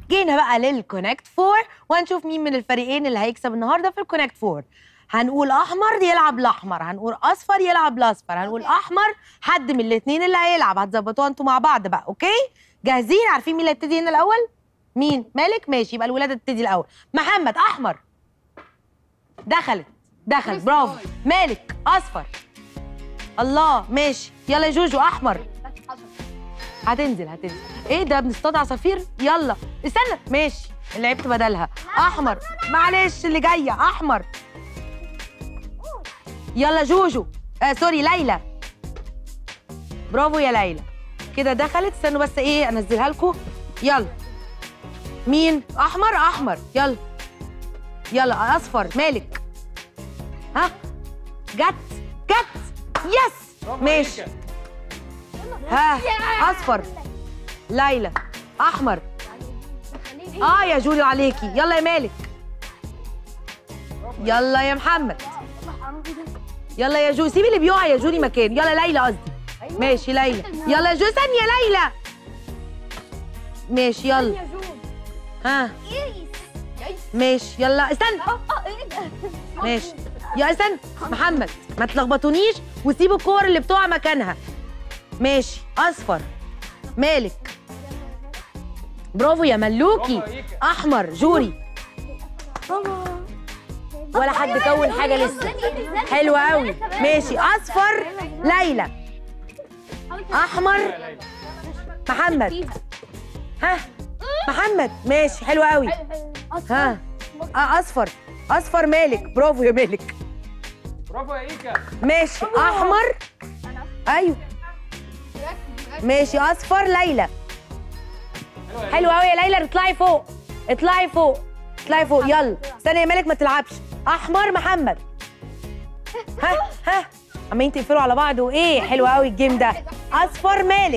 جينا بقى للكونكت فور وهنشوف مين من الفريقين اللي هيكسب النهارده في الكونكت فور هنقول احمر يلعب الاحمر هنقول اصفر يلعب الاصفر هنقول احمر حد من الاثنين اللي هيلعب هتظبطوها انتوا مع بعض بقى اوكي جاهزين عارفين مين اللي هيبتدي هنا الاول مين مالك ماشي يبقى الولاد تبتدي الاول محمد احمر دخلت دخل برافو مالك اصفر الله ماشي يلا يا جوجو احمر هتنزل هتنزل ايه ده بنصطاد عصافير يلا استنى ماشي لعبت بدلها احمر معلش اللي جايه احمر يلا جوجو آه سوري ليلى برافو يا ليلى كده دخلت استنوا بس ايه انزلها لكم يلا مين احمر احمر يلا يلا اصفر مالك ها جت جت يس ماشي ها اصفر ليلى احمر اه يا جولي عليكي يلا يا مالك يلا يا محمد يلا يا جو سيبي اللي بيقع يا جولي مكان يلا ليلى قصدي ماشي ليلى يلا يا جو ثانيه ليلى ماشي يلا ها ماشي يلا استنى ماشي يا استنى محمد ما تلخبطونيش وسيبوا الكور اللي بتقع مكانها ماشي اصفر مالك برافو يا ملوكي احمر جوري ولا حد كون حاجه لسه حلو قوي ماشي اصفر ليلى احمر محمد ها محمد ماشي حلو قوي ها آه، اصفر اصفر مالك برافو يا مالك برافو يا ايكا ماشي احمر ايوه ماشي اصفر ليلى حلو قوي يا ليلى اطلعي فوق اطلعي فوق اطلعي فوق يلا استنى يا مالك ما تلعبش احمر محمد ها ها عمالين تقفلوا على بعض وايه حلو قوي الجيم ده اصفر مالك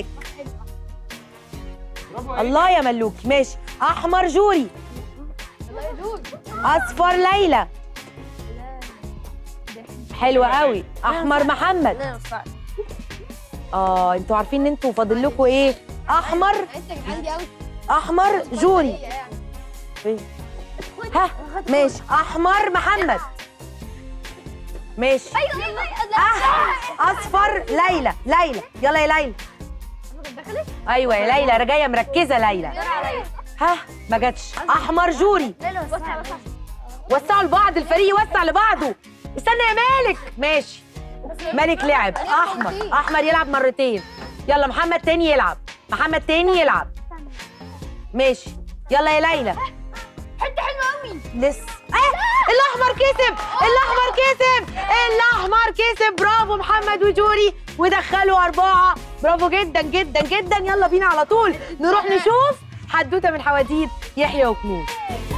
برافو يا الله يا ملوكي ماشي احمر جوري اصفر ليلى حلو قوي احمر محمد اه انتوا عارفين ان انتوا فاضل لكم ايه احمر احمر جوري فين؟ ها ماشي احمر محمد ماشي أح- اصفر ليلى ليلى يلا يا ليلى ايوه يا ليلى انا جايه مركزه ليلى ها ما جاتش احمر جوري وسعوا لبعض الفريق يوسع لبعضه استنى يا مالك ماشي مالك لعب احمر احمر يلعب مرتين يلا محمد تاني يلعب محمد تاني يلعب ماشي يلا يا ليلى حته حلوه قوي لسه آه الاحمر كسب الاحمر كسب الاحمر كسب برافو محمد وجوري ودخلوا اربعه برافو جدا جدا جدا يلا بينا على طول نروح نشوف حدوته من حواديت يحيى وكنوز